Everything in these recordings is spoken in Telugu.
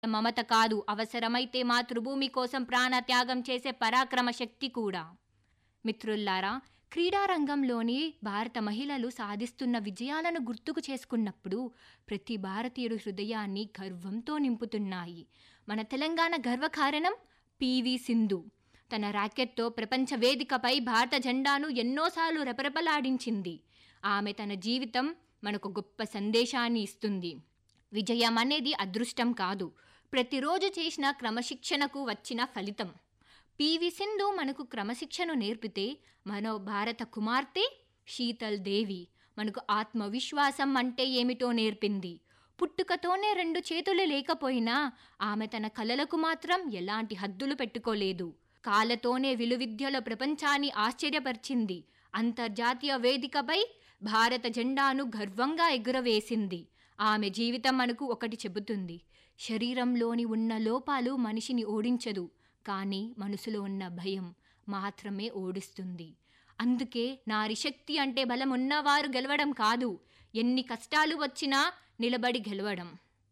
మమత కాదు అవసరమైతే మాతృభూమి కోసం ప్రాణత్యాగం చేసే పరాక్రమ శక్తి కూడా మిత్రుల్లారా క్రీడారంగంలోని భారత మహిళలు సాధిస్తున్న విజయాలను గుర్తుకు చేసుకున్నప్పుడు ప్రతి భారతీయుడు హృదయాన్ని గర్వంతో నింపుతున్నాయి మన తెలంగాణ గర్వకారణం పివి సింధు తన ర్యాకెట్తో ప్రపంచ వేదికపై భారత జెండాను ఎన్నోసార్లు రెపరెపలాడించింది ఆమె తన జీవితం మనకు గొప్ప సందేశాన్ని ఇస్తుంది విజయం అనేది అదృష్టం కాదు ప్రతిరోజు చేసిన క్రమశిక్షణకు వచ్చిన ఫలితం పివి సింధు మనకు క్రమశిక్షను నేర్పితే మనో భారత కుమార్తె శీతల్ దేవి మనకు ఆత్మవిశ్వాసం అంటే ఏమిటో నేర్పింది పుట్టుకతోనే రెండు చేతులు లేకపోయినా ఆమె తన కలలకు మాత్రం ఎలాంటి హద్దులు పెట్టుకోలేదు కాలతోనే విలువిద్యలో ప్రపంచాన్ని ఆశ్చర్యపరిచింది అంతర్జాతీయ వేదికపై భారత జెండాను గర్వంగా ఎగురవేసింది ఆమె జీవితం మనకు ఒకటి చెబుతుంది శరీరంలోని ఉన్న లోపాలు మనిషిని ఓడించదు కానీ మనసులో ఉన్న భయం మాత్రమే ఓడిస్తుంది అందుకే నారి శక్తి అంటే బలం ఉన్నవారు గెలవడం కాదు ఎన్ని కష్టాలు వచ్చినా నిలబడి గెలవడం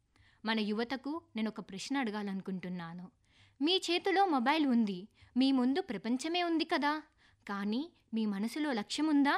మన యువతకు నేను ఒక ప్రశ్న అడగాలనుకుంటున్నాను మీ చేతిలో మొబైల్ ఉంది మీ ముందు ప్రపంచమే ఉంది కదా కానీ మీ మనసులో లక్ష్యం ఉందా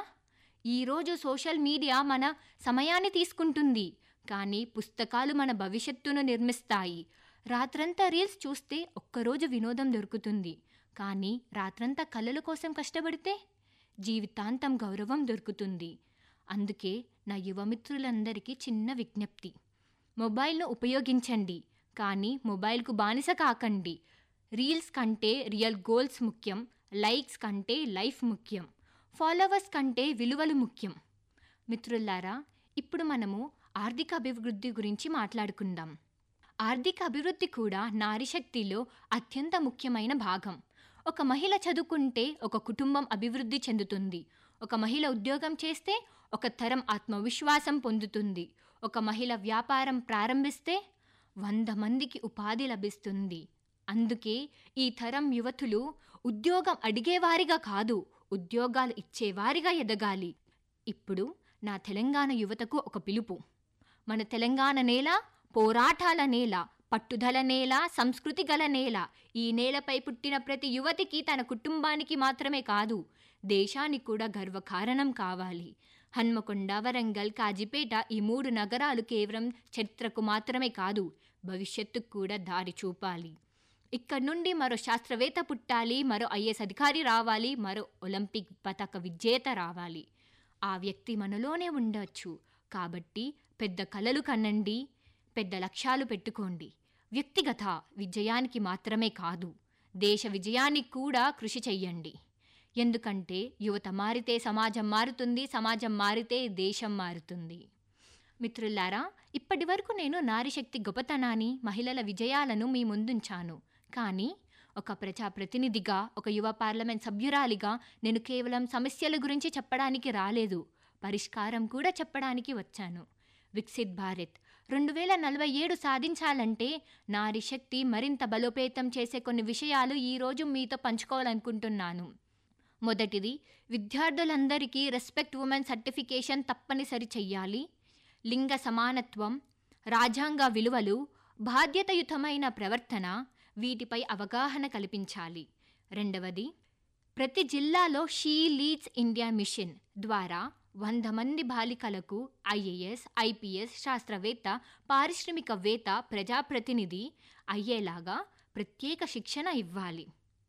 ఈరోజు సోషల్ మీడియా మన సమయాన్ని తీసుకుంటుంది కానీ పుస్తకాలు మన భవిష్యత్తును నిర్మిస్తాయి రాత్రంతా రీల్స్ చూస్తే ఒక్కరోజు వినోదం దొరుకుతుంది కానీ రాత్రంతా కళల కోసం కష్టపడితే జీవితాంతం గౌరవం దొరుకుతుంది అందుకే నా యువమిత్రులందరికీ చిన్న విజ్ఞప్తి మొబైల్ను ఉపయోగించండి కానీ మొబైల్కు బానిస కాకండి రీల్స్ కంటే రియల్ గోల్స్ ముఖ్యం లైక్స్ కంటే లైఫ్ ముఖ్యం ఫాలోవర్స్ కంటే విలువలు ముఖ్యం మిత్రులారా ఇప్పుడు మనము ఆర్థిక అభివృద్ధి గురించి మాట్లాడుకుందాం ఆర్థిక అభివృద్ధి కూడా నారీశక్తిలో అత్యంత ముఖ్యమైన భాగం ఒక మహిళ చదువుకుంటే ఒక కుటుంబం అభివృద్ధి చెందుతుంది ఒక మహిళ ఉద్యోగం చేస్తే ఒక తరం ఆత్మవిశ్వాసం పొందుతుంది ఒక మహిళ వ్యాపారం ప్రారంభిస్తే వంద మందికి ఉపాధి లభిస్తుంది అందుకే ఈ తరం యువతులు ఉద్యోగం అడిగేవారిగా కాదు ఉద్యోగాలు ఇచ్చేవారిగా ఎదగాలి ఇప్పుడు నా తెలంగాణ యువతకు ఒక పిలుపు మన తెలంగాణ నేల పోరాటాల నేల పట్టుదల నేల సంస్కృతి గల నేల ఈ నేలపై పుట్టిన ప్రతి యువతికి తన కుటుంబానికి మాత్రమే కాదు దేశానికి కూడా గర్వకారణం కావాలి హన్మకొండ వరంగల్ కాజిపేట ఈ మూడు నగరాలు కేవలం చరిత్రకు మాత్రమే కాదు భవిష్యత్తుకు కూడా దారి చూపాలి ఇక్కడి నుండి మరో శాస్త్రవేత్త పుట్టాలి మరో ఐఏఎస్ అధికారి రావాలి మరో ఒలింపిక్ పతక విజేత రావాలి ఆ వ్యక్తి మనలోనే ఉండొచ్చు కాబట్టి పెద్ద కలలు కనండి పెద్ద లక్ష్యాలు పెట్టుకోండి వ్యక్తిగత విజయానికి మాత్రమే కాదు దేశ విజయానికి కూడా కృషి చెయ్యండి ఎందుకంటే యువత మారితే సమాజం మారుతుంది సమాజం మారితే దేశం మారుతుంది మిత్రులారా ఇప్పటి వరకు నేను నారీశక్తి గొప్పతనాన్ని మహిళల విజయాలను మీ ముందుంచాను కానీ ఒక ప్రజాప్రతినిధిగా ఒక యువ పార్లమెంట్ సభ్యురాలిగా నేను కేవలం సమస్యల గురించి చెప్పడానికి రాలేదు పరిష్కారం కూడా చెప్పడానికి వచ్చాను వికసిత్ భారత్ రెండు వేల నలభై ఏడు సాధించాలంటే నారీ శక్తి మరింత బలోపేతం చేసే కొన్ని విషయాలు ఈరోజు మీతో పంచుకోవాలనుకుంటున్నాను మొదటిది విద్యార్థులందరికీ రెస్పెక్ట్ ఉమెన్ సర్టిఫికేషన్ తప్పనిసరి చెయ్యాలి లింగ సమానత్వం రాజ్యాంగ విలువలు బాధ్యతయుతమైన ప్రవర్తన వీటిపై అవగాహన కల్పించాలి రెండవది ప్రతి జిల్లాలో షీ లీడ్స్ ఇండియా మిషన్ ద్వారా వంద మంది బాలికలకు ఐఏఎస్ ఐపీఎస్ శాస్త్రవేత్త పారిశ్రామికవేత్త ప్రజాప్రతినిధి అయ్యేలాగా ప్రత్యేక శిక్షణ ఇవ్వాలి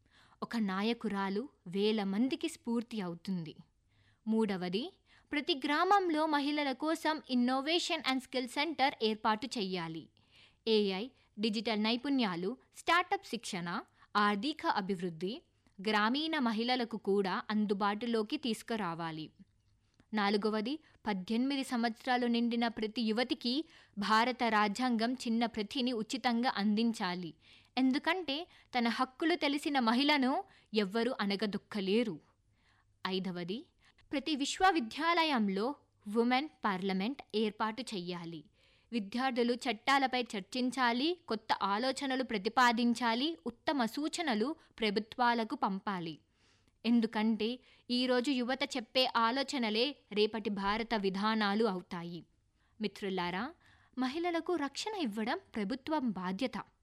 ఒక నాయకురాలు వేల మందికి స్ఫూర్తి అవుతుంది మూడవది ప్రతి గ్రామంలో మహిళల కోసం ఇన్నోవేషన్ అండ్ స్కిల్ సెంటర్ ఏర్పాటు చేయాలి ఏఐ డిజిటల్ నైపుణ్యాలు స్టార్టప్ శిక్షణ ఆర్థిక అభివృద్ధి గ్రామీణ మహిళలకు కూడా అందుబాటులోకి తీసుకురావాలి నాలుగవది పద్దెనిమిది సంవత్సరాలు నిండిన ప్రతి యువతికి భారత రాజ్యాంగం చిన్న ప్రతిని ఉచితంగా అందించాలి ఎందుకంటే తన హక్కులు తెలిసిన మహిళను ఎవ్వరూ అనగదొక్కలేరు ఐదవది ప్రతి విశ్వవిద్యాలయంలో ఉమెన్ పార్లమెంట్ ఏర్పాటు చేయాలి విద్యార్థులు చట్టాలపై చర్చించాలి కొత్త ఆలోచనలు ప్రతిపాదించాలి ఉత్తమ సూచనలు ప్రభుత్వాలకు పంపాలి ఎందుకంటే ఈరోజు యువత చెప్పే ఆలోచనలే రేపటి భారత విధానాలు అవుతాయి మిత్రులారా మహిళలకు రక్షణ ఇవ్వడం ప్రభుత్వం బాధ్యత